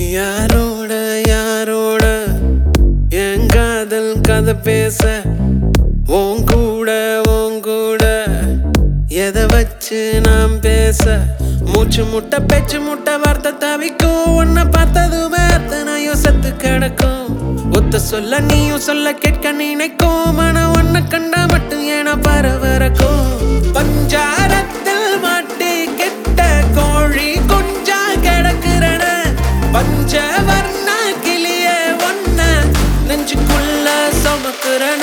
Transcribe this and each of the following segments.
யாரோட யாரோட என் காதல் கதை பேச உன் கூட உன் கூட எதை வச்சு நாம் பேச மூச்சு முட்டை பேச்சு முட்டை வார்த்தை தவிக்கும் உன்னை பார்த்ததுமே அத்தனையும் செத்து கிடக்கும் ஒத்த சொல்ல நீயும் சொல்ல கேட்க நினைக்கும் மன உன்னை கண்டா மட்டும் ஏன பரவரக்கும் பஞ்சாரத்தில் மாட்டி கெட்ட கோழி கொஞ்சா கிடக்குறன பஞ்சவர்ண கிளிய ஒன்ன நெஞ்சுக்குள்ள சுமக்குறன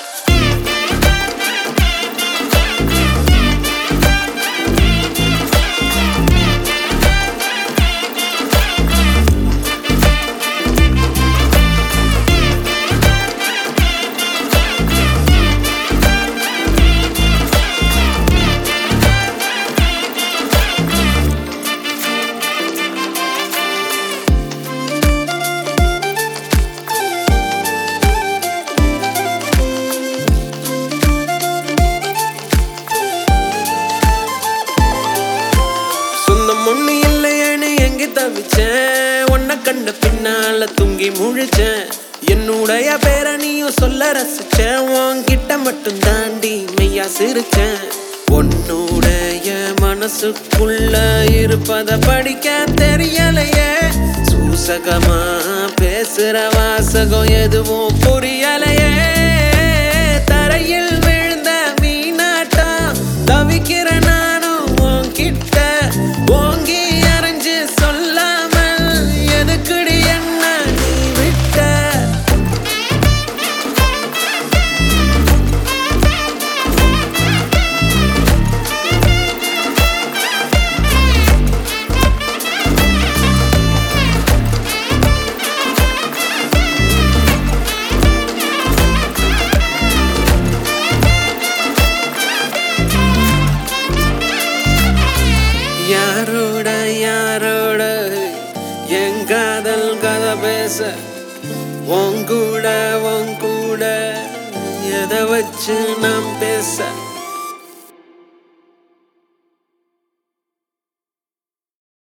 சொந்தம் ஒண்ணு இல்லையேன்னு எங்க தவிச்சேன் உன்னை கண்ட பின்னால தூங்கி முழிச்சேன் என்னுடைய பேரை நீயும் சொல்ல ரசிச்சேன் உன்கிட்ட மட்டும் தாண்டி மெய்யா சிரிச்சேன் உன்னுடைய மனசுக்குள்ள இருப்பத படிக்க தெரியலையே சூசகமா பேசுற வாசகம் எதுவும் புரியலையே தரையில் விழுந்த மீனாட்டம் தவிக்கிற நானும் உன்கிட்ட ஓங்கி அரைஞ்சு சொல்லாமல் எதுக்குடி என்ன நீ விட்ட யாரோட யாரோட என் காதல் கதை பேச உன் கூட உன் கூட எதை வச்சு நாம் பேச